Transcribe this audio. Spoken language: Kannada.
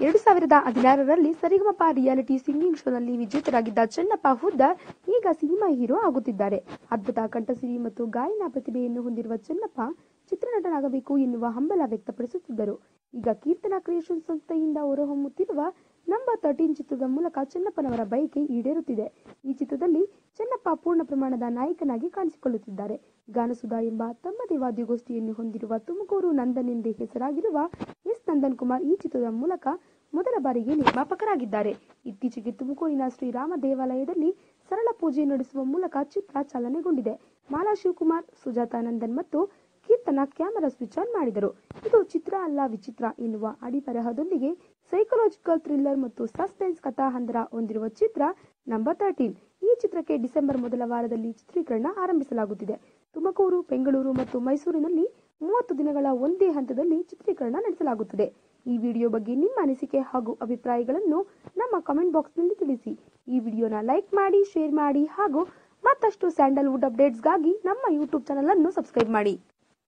ಎರಡು ಸಾವಿರದ ಹದಿನಾರರಲ್ಲಿ ಸರಿಗಮಪ ರಿಯಾಲಿಟಿ ಸಿಂಗಿಂಗ್ ಶೋನಲ್ಲಿ ವಿಜೇತರಾಗಿದ್ದ ಚೆನ್ನಪ್ಪ ಹುದ್ದಾರ್ ಈಗ ಸಿನಿಮಾ ಹೀರೋ ಆಗುತ್ತಿದ್ದಾರೆ ಅದ್ಭುತ ಕಂಠಸಿರಿ ಮತ್ತು ಗಾಯನ ಪ್ರತಿಭೆಯನ್ನು ಹೊಂದಿರುವ ಚೆನ್ನಪ್ಪ ಚಿತ್ರನಟನಾಗಬೇಕು ಎನ್ನುವ ಹಂಬಲ ವ್ಯಕ್ತಪಡಿಸುತ್ತಿದ್ದರು ಈಗ ಕೀರ್ತನಾ ಕ್ರಿಯೇಷನ್ ಸಂಸ್ಥೆಯಿಂದ ಹೊರಹೊಮ್ಮುತ್ತಿರುವ ನಂಬರ್ ತರ್ಟೀನ್ ಚಿತ್ರದ ಮೂಲಕ ಚೆನ್ನಪ್ಪನವರ ಬಯಕೆ ಈಡೇರುತ್ತಿದೆ ಈ ಚಿತ್ರದಲ್ಲಿ ಚೆನ್ನಪ್ಪ ಪೂರ್ಣ ಪ್ರಮಾಣದ ನಾಯಕನಾಗಿ ಕಾಣಿಸಿಕೊಳ್ಳುತ್ತಿದ್ದಾರೆ ಗಾನಸುಧಾ ಎಂಬ ತಮ್ಮದೇ ವಾದ್ಯಗೋಷ್ಠಿಯನ್ನು ಹೊಂದಿರುವ ತುಮಕೂರು ನಂದನ್ ಎಂದೇ ಹೆಸರಾಗಿರುವ ಎಸ್ ನಂದನ್ ಕುಮಾರ್ ಈ ಚಿತ್ರದ ಮೂಲಕ ಮೊದಲ ಬಾರಿಗೆ ನಿರ್ಮಾಪಕರಾಗಿದ್ದಾರೆ ಇತ್ತೀಚೆಗೆ ತುಮಕೂರಿನ ಶ್ರೀರಾಮ ದೇವಾಲಯದಲ್ಲಿ ಸರಳ ಪೂಜೆ ನಡೆಸುವ ಮೂಲಕ ಚಿತ್ರ ಚಾಲನೆಗೊಂಡಿದೆ ಮಾಲಾ ಶಿವಕುಮಾರ್ ಸುಜಾತಾ ನಂದನ್ ಮತ್ತು ಕೀರ್ತನ ಕ್ಯಾಮೆರಾ ಸ್ವಿಚ್ ಆನ್ ಮಾಡಿದರು ಇದು ಚಿತ್ರ ಅಲ್ಲ ವಿಚಿತ್ರ ಎನ್ನುವ ಅಡಿಬರಹದೊಂದಿಗೆ ಸೈಕಲಾಜಿಕಲ್ ಥ್ರಿಲ್ಲರ್ ಮತ್ತು ಸಸ್ಪೆನ್ಸ್ ಕಥಾಹಂದರ ಹೊಂದಿರುವ ಚಿತ್ರ ನಂಬರ್ ತರ್ಟೀನ್ ಈ ಚಿತ್ರಕ್ಕೆ ಡಿಸೆಂಬರ್ ಮೊದಲ ವಾರದಲ್ಲಿ ಚಿತ್ರೀಕರಣ ಆರಂಭಿಸಲಾಗುತ್ತಿದೆ ತುಮಕೂರು ಬೆಂಗಳೂರು ಮತ್ತು ಮೈಸೂರಿನಲ್ಲಿ ಮೂವತ್ತು ದಿನಗಳ ಒಂದೇ ಹಂತದಲ್ಲಿ ಚಿತ್ರೀಕರಣ ನಡೆಸಲಾಗುತ್ತದೆ ಈ ವಿಡಿಯೋ ಬಗ್ಗೆ ನಿಮ್ಮ ಅನಿಸಿಕೆ ಹಾಗೂ ಅಭಿಪ್ರಾಯಗಳನ್ನು ನಮ್ಮ ಕಮೆಂಟ್ ಬಾಕ್ಸ್ನಲ್ಲಿ ತಿಳಿಸಿ ಈ ವಿಡಿಯೋನ ಲೈಕ್ ಮಾಡಿ ಶೇರ್ ಮಾಡಿ ಹಾಗೂ ಮತ್ತಷ್ಟು ಸ್ಯಾಂಡಲ್ವುಡ್ ಅಪ್ಡೇಟ್ಸ್ಗಾಗಿ ನಮ್ಮ ಯೂಟ್ಯೂಬ್ ಚಾನಲ್ ಅನ್ನು ಸಬ್ಸ್ಕ್ರೈಬ್ ಮಾಡಿ